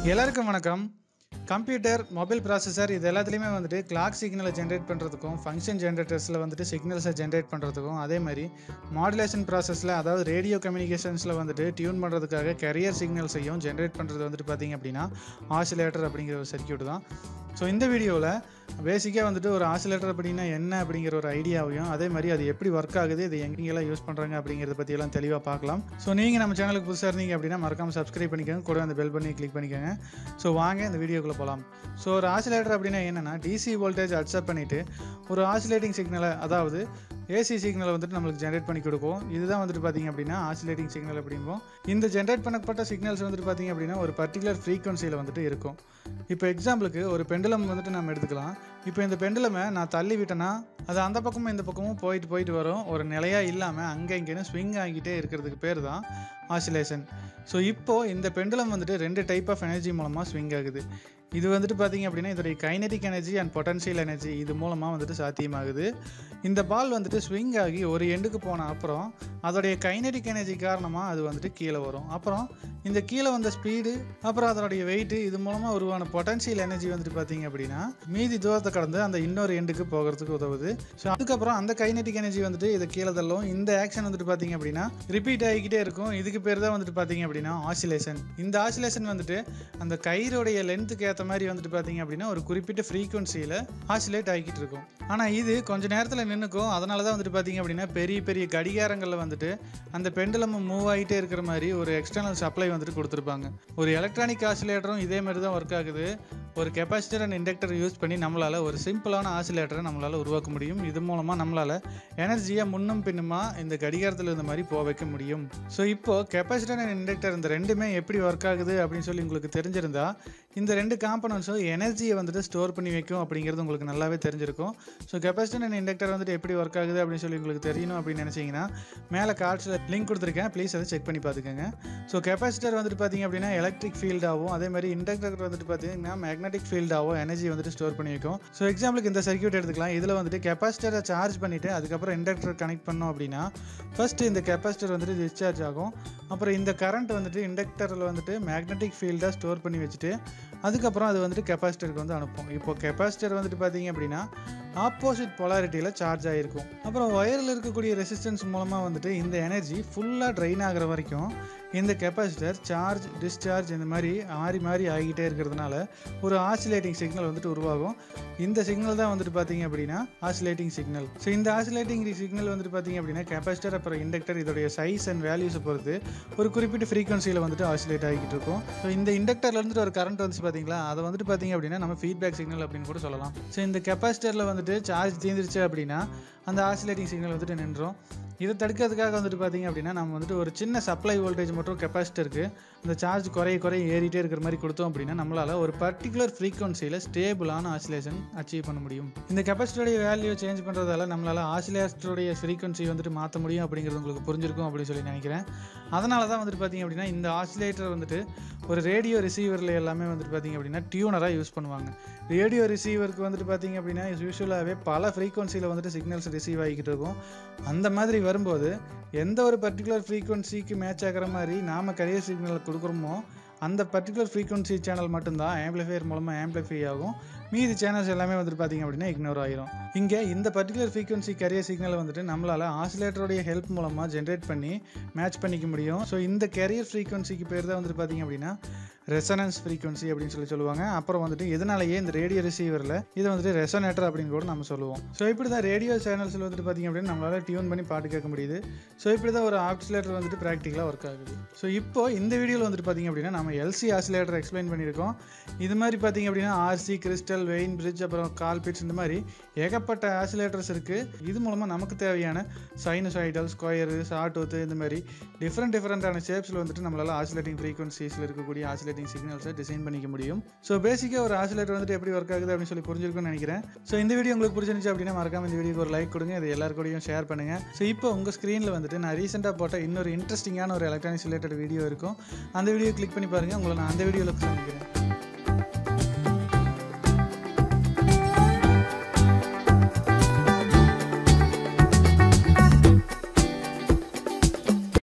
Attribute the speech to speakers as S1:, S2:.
S1: எல்லாருக்கும் வணக்கம் computer mobile processor இது எல்லாத்துலேயுமே வந்துட்டு கிளாக் சிக்னலை ஜென்ரேட் பண்ணுறதுக்கும் ஃபங்க்ஷன் ஜென்ரேட்டர்ஸில் வந்துட்டு சிக்னல்ஸை ஜென்ரேட் பண்ணுறதுக்கும் அதே மாதிரி மாடுலேஷன் ப்ராசஸில் அதாவது ரேடியோ கம்யூனிகேஷன்ஸில் வந்துட்டு டியூன் பண்ணுறதுக்காக கெரியர் சிக்னல்ஸையும் ஜென்ரேட் பண்ணுறது வந்துட்டு பார்த்திங்க அப்படின்னா ஆசிலேட்டர் அப்படிங்கிற ஒரு சர்க்கியூட் தான் ஸோ இந்த வீடியோவில் பேசிக்காக வந்துட்டு ஒரு ஆசிலேட்டர் அப்படின்னா என்ன அப்படிங்கிற ஒரு ஐடியாவையும் அதே மாதிரி அது எப்படி ஒர்க் ஆகுது இது எங்கெங்கெல்லாம் யூஸ் பண்ணுறாங்க அப்படிங்கிறத பற்றியெல்லாம் தெளிவாக பார்க்கலாம் ஸோ நீங்கள் நம்ம சேனலுக்கு புதுசாக இருந்தீங்க அப்படின்னா மறக்காமல் சப்ஸ்கிரைப் பண்ணிக்கோங்க கூட அந்த பெல் பண்ணி கிளிக் பண்ணிக்கோங்க ஸோ வாங்க இந்த வீடியோக்குள்ளே போகலாம் ஸோ ஒரு ஆசிலேட்டர் அப்படின்னா என்னென்னா டிசி வோல்டேஜ் அட்செப்ட் பண்ணிவிட்டு ஒரு ஆசிலேட்டிங் சிக்னலை அதாவது ஏசி சிக்னலை வந்துட்டு நம்மளுக்கு ஜென்ரேட் பண்ணி கொடுக்கும் இதுதான் வந்துட்டு பார்த்தீங்க அப்படின்னா ஆசிலேட்டிங் சிக்னல் அப்படிம்போம் இந்த ஜென்ரேட் பண்ணப்பட்ட சிக்னல்ஸ் வந்துட்டு பார்த்தீங்க அப்படின்னா ஒரு பர்டிகுலர் ஃப்ரீக்வன்சியில் வந்துட்டு இருக்கும் இப்போ எக்ஸாம்பிளுக்கு ஒரு பெண்டுலம் வந்துட்டு நம்ம எடுத்துக்கலாம் இப்போ இந்த பெண்டுலமை நான் தள்ளி விட்டேன்னா அது அந்த பக்கமும் இந்த பக்கமும் போயிட்டு போயிட்டு வரும் ஒரு நிலையாக இல்லாமல் அங்கே இங்கேன்னு ஸ்விங் ஆகிட்டே இருக்கிறதுக்கு பேர் தான் ஆசிலேஷன் ஸோ இப்போது இந்த பெண்டுலம் வந்துட்டு ரெண்டு டைப் ஆஃப் எனர்ஜி மூலமாக ஸ்விங் ஆகுது இது வந்துட்டு பார்த்தீங்க அப்படின்னா இதோடைய kinetic energy and potential energy இது மூலமாக வந்துட்டு சாத்தியமாகுது இந்த பால் வந்துட்டு ஸ்விங் ஆகி ஒரு எண்டுக்கு போன அப்புறம் அதோடைய கைனடிக் எனர்ஜி காரணமாக அது வந்துட்டு கீழே வரும் அப்புறம் இந்த கீழே வந்த ஸ்பீடு அப்புறம் அதனுடைய வெயிட் இது மூலமாக உருவான பொட்டன்ஷியல் எனர்ஜி வந்துட்டு பார்த்தீங்க அப்படின்னா மீதி தூரத்தை கடந்து அந்த இன்னொரு எண்டுக்கு போகிறதுக்கு உதவுது ஸோ அதுக்கப்புறம் அந்த கைனடிக் எனர்ஜி வந்துட்டு இதை கீழே தள்ளும் இந்த ஆக்ஷன் வந்துட்டு பார்த்தீங்க அப்படின்னா ரிப்பீட் ஆகிக்கிட்டே இருக்கும் இதுக்கு பேர் தான் வந்துட்டு பார்த்தீங்க அப்படின்னா ஆசிலேஷன் இந்த ஆசிலேஷன் வந்துட்டு அந்த கயிறுடைய லென்த்துக்கு ஏற்ற மாதிரி வந்துட்டு பார்த்தீங்க அப்படின்னா ஒரு குறிப்பிட்ட ஃப்ரீக்குவன்சியில் ஆசிலேட் ஆகிக்கிட்டு இருக்கும் ஆனால் இது கொஞ்ச நேரத்தில் நின்றுக்கும் அதனால தான் வந்துட்டு பார்த்தீங்க அப்படின்னா பெரிய பெரிய கடிகாரங்களில் வந்துட்டு அந்த பெண்டுலம் மூவ் ஆகிட்டே இருக்கிற மாதிரி ஒரு எக்ஸ்டர்னல் சப்ளை வந்துட்டு கொடுத்துருப்பாங்க ஒரு எலக்ட்ரானிக் ஆசிலேட்டரும் இதே மாதிரி தான் ஒர்க் ஆகுது ஒரு கெப்பாசிட்டர் அண்ட் இண்டக்டர் யூஸ் பண்ணி நம்மளால் ஒரு சிம்பிளான ஆசிலேட்டரை நம்மளால் உருவாக்க முடியும் இது மூலமாக நம்மளால் எனர்ஜியை முன்னும் பின்னுமா இந்த கடிகாரத்தில் இருந்த மாதிரி போக வைக்க முடியும் ஸோ இப்போது கெப்பாசிட்டர் அண்ட் இண்டக்டர் இந்த ரெண்டுமே எப்படி ஒர்க் ஆகுது அப்படின்னு சொல்லி உங்களுக்கு தெரிஞ்சிருந்தா இந்த ரெண்டு காம்பனன்ஸும் எனர்ஜியை வந்துட்டு ஸ்டோர் பண்ணி வைக்கும் அப்படிங்கிறது உங்களுக்கு நல்லாவே தெரிஞ்சிருக்கும் ஸோ கெப்பாசிட்டர் அண்ட் இண்டக்டர் வந்துட்டு எப்படி ஒர்க் ஆகுது அப்படின்னு சொல்லி உங்களுக்கு தெரியணும் அப்படின்னு நினச்சிங்கன்னா மேலே கார்ட்ஸில் லிங்க் கொடுத்துருக்கேன் ப்ளீஸ் அதை செக் பண்ணி பார்த்துக்கோங்க ஸோ கெப்பாசிட்டர் வந்துட்டு பார்த்தீங்க அப்படின்னா எலக்ட்ரிக் ஃபீல்டாகவும் அதே மாதிரி இண்டக்டர் வந்துட்டு பார்த்தீங்கன்னா மேக்னெட்டிக் ஃபீல்டாகவும் எனர்ஜி வந்துட்டு ஸ்டோர் பண்ணி வைக்கும் ஸோ எக்ஸாம்பிளுக்கு இந்த சர்க்யூட் எடுத்துக்கலாம் இதில் வந்துட்டு கெப்பாசிட்டரை சார்ஜ் பண்ணிவிட்டு அதுக்கப்புறம் இண்டக்டர் கனெக்ட் பண்ணோம் அப்படின்னா ஃபஸ்ட்டு இந்த கெப்பாசிட்டர் வந்துட்டு டிஸ்சார்ஜ் ஆகும் அப்புறம் இந்த கரண்ட் வந்துட்டு இண்டக்டரில் வந்துட்டு மேக்னெட்டிக் ஃபீல்டாக ஸ்டோர் பண்ணி வச்சுட்டு அதுக்கப்புறம் அது வந்துட்டு கெப்பாசிட்டருக்கு வந்து அனுப்பும் இப்போ கெப்பாசிட்டர் வந்துட்டு பார்த்தீங்க அப்படின்னா ஆப்போசிட் பொலாரிட்டியில் சார்ஜ் ஆகிருக்கும் அப்புறம் ஒயரில் இருக்கக்கூடிய ரெசிஸ்டன்ஸ் மூலமாக வந்துட்டு இந்த எனர்ஜி ஃபுல்லாக ட்ரைன் ஆகிற வரைக்கும் இந்த கெப்பாசிட்டர் சார்ஜ் டிஸ்சார்ஜ் இந்த மாதிரி மாறி மாறி ஆகிட்டே இருக்கிறதுனால ஒரு ஆசிலேட்டிங் சிக்னல் வந்துட்டு உருவாகும் இந்த சிக்னல் தான் வந்துட்டு பார்த்தீங்க அப்படின்னா ஆசிலேட்டிங் சிக்னல் ஸோ இந்த ஆசிலேட்டிங் சிக்னல் வந்துட்டு பார்த்தீங்க அப்படின்னா கெப்பாசிட்டர் அப்புறம் இண்டக்டர் இதோடைய சைஸ் அண்ட் வேல்யூஸை பொறுத்து ஒரு குறிப்பிட்ட ஃப்ரீக்வன்சியில் வந்துட்டு ஆசிலேட் ஆகிட்டு இருக்கும் ஸோ இந்த இண்டக்டர்ல இருந்துட்டு ஒரு கரண்ட் வந்துச்சு பார்த்தீங்களா அதை வந்துட்டு பார்த்தீங்க அப்படின்னா நம்ம ஃபீட்பேக் சிக்னல் அப்படின்னு கூட சொல்லலாம் ஸோ இந்த கெப்பாசிட்டரில் வந்துட்டு சார்ஜ் தீர்ந்துருச்சு அப்படின்னா அந்த ஆசிலேட்டிங் சிக்னல் வந்துட்டு நின்றோம் இதை தடுக்கிறதுக்காக வந்துட்டு பார்த்தீங்க அப்படின்னா நம்ம வந்துட்டு ஒரு சின்ன சப்ளை வோல்டேஜ் மட்டும் கெப்பாசிட்டருக்கு அந்த சார்ஜ் குறைய குறைய ஏறிட்டே இருக்கிற மாதிரி கொடுத்தோம் அப்படின்னா நம்மளால் ஒரு பர்டிகுலர் ஃப்ரீக்வன்சியில் ஸ்டேபிளான ஆசிலேஷன் அச்சீவ் பண்ண முடியும் இந்த கெப்பாசிட்டருடைய வேல்யூ சேஞ்ச் பண்ணுறதால நம்மளால் ஆசிலேட்டருடைய ஃப்ரீக்வன்சி வந்துட்டு மாற்ற முடியும் அப்படிங்கிறது உங்களுக்கு புரிஞ்சிருக்கும் அப்படின்னு சொல்லி நினைக்கிறேன் அதனால தான் வந்துட்டு பார்த்தீங்க அப்படின்னா இந்த ஆசிலேட்டர் வந்துட்டு ஒரு ரேடியோ ரிசீவரில் எல்லாமே வந்துட்டு பார்த்தீங்க அப்படின்னா டியூனராக யூஸ் பண்ணுவாங்க ரேடியோ ரிசீவருக்கு வந்துட்டு பார்த்தீங்க அப்படின்னா யூஸ்வலாகவே பல ஃப்ரீக்வன்சியில் வந்துட்டு சிக்னல்ஸ் ரிசீவ் ஆகிக்கிட்டு இருக்கும் அந்த மாதிரி வரும்போது எந்த ஒரு பர்டிகுலர் ஃப்ரீக்வன்சிக்கு மேட்ச் ஆகிற மாதிரி நாம் கரியர் சிக்னல் கொடுக்குறோமோ அந்த பர்டிகுலர் ஃப்ரீக்வன்சி சேனல் மட்டும்தான் ஆம்பிளிஃபையர் மூலமாக ஆம்பிளிஃபை ஆகும் மீதி சேனல்ஸ் எல்லாமே வந்துட்டு பார்த்தீங்க அப்படின்னா இக்னோர் ஆயிரும் இங்கே இந்த பர்டிகுலர் ஃப்ரீக்வன்சி கரியர் சிக்னல் வந்துட்டு நம்மளால் ஆசிலேட்டருடைய ஹெல்ப் மூலமாக ஜென்ரேட் பண்ணி மேட்ச் பண்ணிக்க முடியும் ஸோ இந்த கரியர் ஃப்ரீக்வன்சிக்கு பேர் தான் வந்துட்டு பார்த்தீங்க அப்படின்னா ரெசனன்ஸ் ஃப்ரீக்வன்சி அப்படின்னு சொல்லி சொல்லுவாங்க அப்புறம் வந்துட்டு இதனாலேயே இந்த ரேடியோ ரிசீவரில் இதை வந்துட்டு ரெசனேட்டர் அப்படின்னு கூட நம்ம சொல்லுவோம் ஸோ இப்படி தான் ரேடியோ சேனல்ஸில் வந்துட்டு பார்த்தீங்க அப்படின்னா நம்மளால் டியூன் பண்ணி பாட்டு கேட்க முடியுது ஸோ இப்படி தான் ஒரு ஆக்சிலேட்டர் வந்துட்டு ப்ராக்டிக்கலாக ஒர்க் ஆகுது ஸோ இப்போ இந்த வீடியோவில் வந்துட்டு பார்த்தீங்க அப்படின்னா நம்ம எல்சி ஆசிலேட்டர் எக்ஸ்பிளைன் பண்ணியிருக்கோம் இது மாதிரி பார்த்தீங்க அப்படின்னா ஆர்சி கிறிஸ்டல் வெயின் பிரிட்ஜ் அப்புறம் கால் பிட்ஸ் இந்த மாதிரி ஏகப்பட்ட ஆசிலேட்டர்ஸ் இருக்குது இது மூலமாக நமக்கு தேவையான சைனசாய்டல் ஸ்கொயரு ஷார்ட் இந்த மாதிரி டிஃப்ரெண்ட் டிஃப்ரெண்ட்டான ஷேப்ஸில் வந்துட்டு நம்மளால் ஆசிலேட்டிங் ஃப்ரீக்வன்சிஸில் இருக்கக்கூடிய ஆசிலேட்டிங் சிக்னல்ஸை டிசைன் பண்ணிக்க முடியும் ஸோ பேசிக்காக ஒரு ஆசிலேட்டர் வந்துட்டு எப்படி ஒர்க் ஆகுது அப்படின்னு சொல்லி புரிஞ்சிருக்கும்னு நினைக்கிறேன் ஸோ இந்த வீடியோ உங்களுக்கு பிடிச்சிருந்துச்சு அப்படின்னா மறக்காம இந்த வீடியோக்கு ஒரு லைக் கொடுங்க இது எல்லாருக்கூடையும் ஷேர் பண்ணுங்கள் ஸோ இப்போ உங்கள் ஸ்க்ரீனில் வந்துட்டு நான் ரீசெண்டாக போட்ட இன்னொரு இன்ட்ரெஸ்டிங்கான ஒரு எலக்ட்ரானிக்ஸ் ரிலேட்டட் வீடியோ இருக்கும் அந்த வீடியோ கிளிக் பண்ணி பாருங்கள் உங்களை நான் அந்த வீடியோவில் சந்திக்கிறேன்